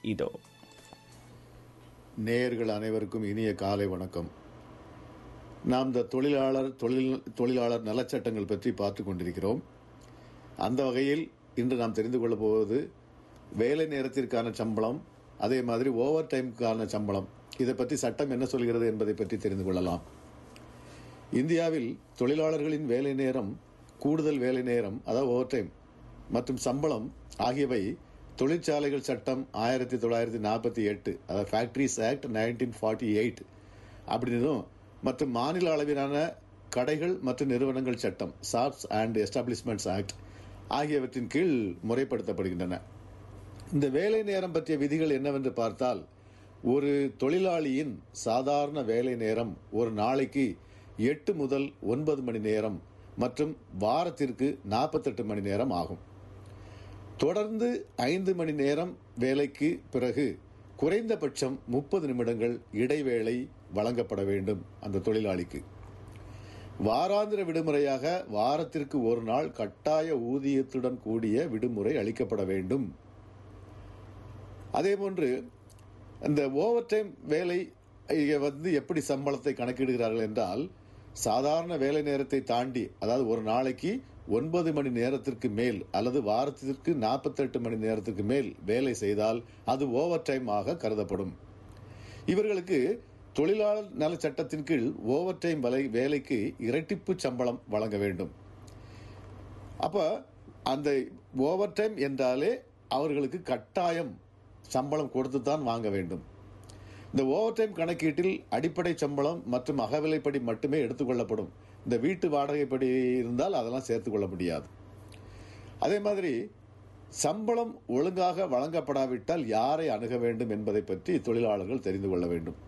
இதோ நேயர்கள் அனைவருக்கும் இனிய காலை வணக்கம் நாம் இந்த தொழிலாளர் தொழில் தொழிலாளர் நலச்சட்டங்கள் பற்றி பார்த்து கொண்டிருக்கிறோம் அந்த வகையில் இன்று நாம் தெரிந்து கொள்ளப் போவது வேலை நேரத்திற்கான சம்பளம் அதே மாதிரி ஓவர் டைமுக்கான சம்பளம் இதை பற்றி சட்டம் என்ன சொல்கிறது என்பதை பற்றி தெரிந்து கொள்ளலாம் இந்தியாவில் தொழிலாளர்களின் வேலை நேரம் கூடுதல் வேலை நேரம் அதாவது ஓவர் டைம் மற்றும் சம்பளம் ஆகியவை தொழிற்சாலைகள் சட்டம் ஆயிரத்தி தொள்ளாயிரத்தி நாற்பத்தி எட்டு அதாவது factories act nineteen forty eight அப்படின்னும் மற்றும் மாநில அளவிலான கடைகள் மற்றும் நிறுவனங்கள் சட்டம் சாப்ஸ் அண்ட் எஸ்டாப்ளிஷ்மெண்ட்ஸ் ஆக்ட் ஆகியவற்றின் கீழ் முறைப்படுத்தப்படுகின்றன இந்த வேலை நேரம் பற்றிய விதிகள் என்னவென்று பார்த்தால் ஒரு தொழிலாளியின் சாதாரண வேலை நேரம் ஒரு நாளைக்கு எட்டு முதல் ஒன்பது மணி நேரம் மற்றும் வாரத்திற்கு நாற்பத்தெட்டு மணி நேரம் ஆகும் தொடர்ந்து ஐந்து மணி நேரம் வேலைக்கு பிறகு குறைந்தபட்சம் முப்பது நிமிடங்கள் இடைவேளை வழங்கப்பட வேண்டும் அந்த தொழிலாளிக்கு வாராந்திர விடுமுறையாக வாரத்திற்கு ஒரு நாள் கட்டாய ஊதியத்துடன் கூடிய விடுமுறை அளிக்கப்பட வேண்டும் அதேபோன்று இந்த ஓவர் டைம் வேலை இங்க வந்து எப்படி சம்பளத்தை கணக்கிடுகிறார்கள் என்றால் சாதாரண வேலை நேரத்தை தாண்டி அதாவது ஒரு நாளைக்கு ஒன்பது மணி நேரத்திற்கு மேல் அல்லது வாரத்திற்கு நாற்பத்தெட்டு மணி நேரத்துக்கு மேல் வேலை செய்தால் அது ஓவர் டைம் ஆக கருதப்படும் இவர்களுக்கு தொழிலாளர் நல சட்டத்தின் கீழ் ஓவர் டைம் வேலை வேலைக்கு இரட்டிப்பு சம்பளம் வழங்க வேண்டும் அப்ப அந்த ஓவர் டைம் என்றாலே அவர்களுக்கு கட்டாயம் சம்பளம் கொடுத்து தான் வாங்க வேண்டும் இந்த ஓவர் டைம் கணக்கீட்டில் அடிப்படை சம்பளம் மற்றும் அகவிலைப்படி மட்டுமே எடுத்துக்கொள்ளப்படும் இந்த வீட்டு வாடகைப்படி இருந்தால் அதெல்லாம் சேர்த்துக் கொள்ள முடியாது அதே மாதிரி சம்பளம் ஒழுங்காக வழங்கப்படாவிட்டால் யாரை அணுக வேண்டும் என்பதை பற்றி தொழிலாளர்கள் தெரிந்து கொள்ள வேண்டும்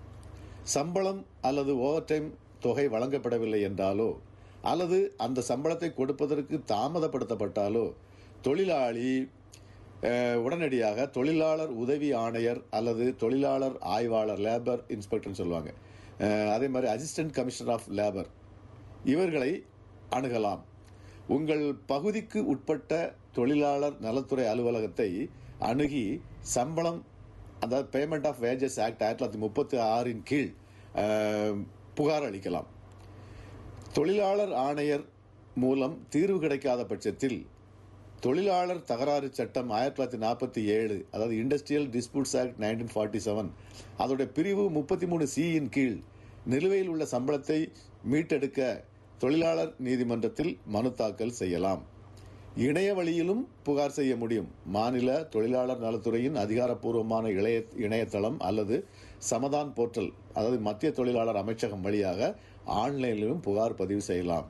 சம்பளம் அல்லது ஓவர் டைம் தொகை வழங்கப்படவில்லை என்றாலோ அல்லது அந்த சம்பளத்தை கொடுப்பதற்கு தாமதப்படுத்தப்பட்டாலோ தொழிலாளி அஹ், உடனடியாக தொழிலாளர் உதவி ஆணையர் அல்லது தொழிலாளர் ஆய்வாளர் லேபர் இன்ஸ்பெக்டர்னு சொல்லுவாங்க அஹ், அதே மாதிரி அசிஸ்டன்ட் கமிஷனர் ஆஃப் லேபர் இவர்களை அணுகலாம் உங்கள் பகுதிக்கு உட்பட்ட தொழிலாளர் நலத்துறை அலுவலகத்தை அணுகி சம்பளம் அதாவது பேமெண்ட் ஆஃப் வேஜஸ் ஆக்ட் ஆயிரத்தி தொள்ளாயிரத்தி முப்பத்தி ஆறின் கீழ் அஹ், புகார் அளிக்கலாம் தொழிலாளர் ஆணையர் மூலம் தீர்வு கிடைக்காத பட்சத்தில் தொழிலாளர் தகராறு சட்டம் ஆயிரத்தி தொள்ளாயிரத்தி நாற்பத்தி ஏழு அதாவது industrial disputes act nineteen forty seven அதோட பிரிவு முப்பத்தி மூணு சியின் கீழ் நிலுவையில் உள்ள சம்பளத்தை மீட்டெடுக்க தொழிலாளர் நீதிமன்றத்தில் மனு தாக்கல் செய்யலாம் இணைய வழியிலும் புகார் செய்ய முடியும் மாநில தொழிலாளர் நலத்துறையின் அதிகாரப்பூர்வமான இளைய இணையதளம் அல்லது சமதான் போர்ட்டல் அதாவது மத்திய தொழிலாளர் அமைச்சகம் வழியாக ஆன்லைனிலும் புகார் பதிவு செய்யலாம்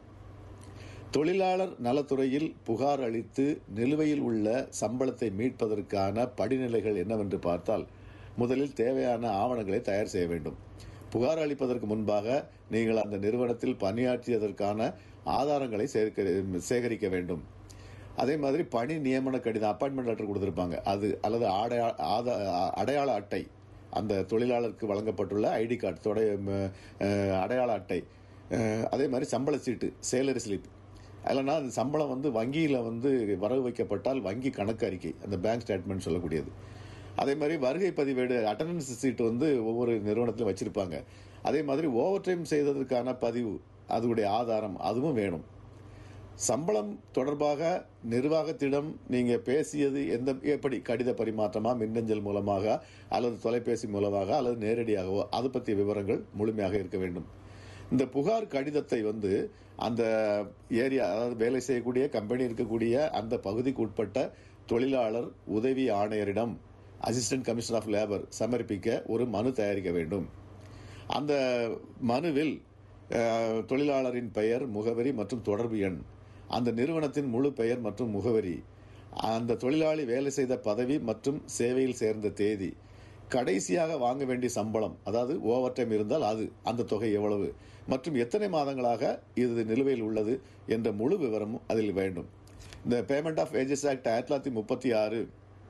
தொழிலாளர் நலத்துறையில் புகார் அளித்து நிலுவையில் உள்ள சம்பளத்தை மீட்பதற்கான படிநிலைகள் என்னவென்று பார்த்தால் முதலில் தேவையான ஆவணங்களை தயார் செய்ய வேண்டும் புகார் அளிப்பதற்கு முன்பாக நீங்கள் அந்த நிறுவனத்தில் பணியாற்றியதற்கான ஆதாரங்களை சேர்க்க- சேகரிக்க வேண்டும் அதே மாதிரி பணி நியமன கடிதம் அப்பாயின்மெண்ட் லெட்டர் கொடுத்திருப்பாங்க அது அல்லது அடையா ஆத- அடையாள அட்டை அந்த தொழிலாளருக்கு வழங்கப்பட்டுள்ள ஐடி கார்டு தொடைய ம, அஹ், அடையாள அட்டை அஹ், அதே மாதிரி சம்பள சீட்டு சேலரி ஸ்லிப் இல்லைன்னா அந்த சம்பளம் வந்து வங்கியில் வந்து வரவு வைக்கப்பட்டால் வங்கி கணக்கு அறிக்கை அந்த பேங்க் ஸ்டேட்மெண்ட் சொல்லக்கூடியது அதே மாதிரி வருகை பதிவேடு அட்டண்டன்ஸ் சீட் வந்து ஒவ்வொரு நிறுவனத்திலும் வச்சிருப்பாங்க அதே மாதிரி ஓவர் டைம் செய்ததற்கான பதிவு அதனுடைய ஆதாரம் அதுவும் வேணும் சம்பளம் தொடர்பாக நிர்வாகத்திடம் நீங்க பேசியது எந்த எப்படி கடித பரிமாற்றமா மின்னஞ்சல் மூலமாக அல்லது தொலைபேசி மூலமாக அல்லது நேரடியாகவோ அது பற்றிய விவரங்கள் முழுமையாக இருக்க வேண்டும் இந்த புகார் கடிதத்தை வந்து அந்த ஏரியா அதாவது வேலை செய்யக்கூடிய கம்பெனி இருக்கக்கூடிய அந்த பகுதிக்கு உட்பட்ட தொழிலாளர் உதவி ஆணையரிடம் அசிஸ்டன்ட் கமிஷனர் ஆஃப் லேபர் சமர்ப்பிக்க ஒரு மனு தயாரிக்க வேண்டும் அந்த மனுவில் அஹ், தொழிலாளரின் பெயர் முகவரி மற்றும் தொடர்பு எண் அந்த நிறுவனத்தின் முழு பெயர் மற்றும் முகவரி அந்த தொழிலாளி வேலை செய்த பதவி மற்றும் சேவையில் சேர்ந்த தேதி கடைசியாக வாங்க வேண்டிய சம்பளம் அதாவது ஓவர் டைம் இருந்தால் அது அந்த தொகை எவ்வளவு மற்றும் எத்தனை மாதங்களாக இது நிலுவையில் உள்ளது என்ற முழு விவரமும் அதில் வேண்டும் இந்த பேமெண்ட் ஆஃப் வேஜஸ் ஆக்ட் ஆயிரத்தி தொள்ளாயிரத்தி முப்பத்தி ஆறு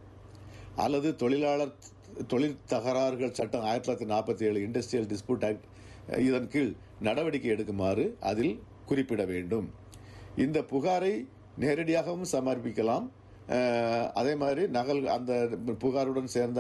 அல்லது தொழிலாளர் தொழில் தகராறுகள் சட்டம் ஆயிரத்தி தொள்ளாயிரத்தி நாற்பத்தி ஏழு இண்டஸ்ட்ரியல் டிஸ்பியூட் ஆக்ட் இதன் கீழ் நடவடிக்கை எடுக்குமாறு அதில் குறிப்பிட வேண்டும் இந்த புகாரை நேரடியாகவும் சமர்ப்பிக்கலாம் அஹ், அதே மாதிரி நகல் அந்த புகாருடன் சேர்ந்த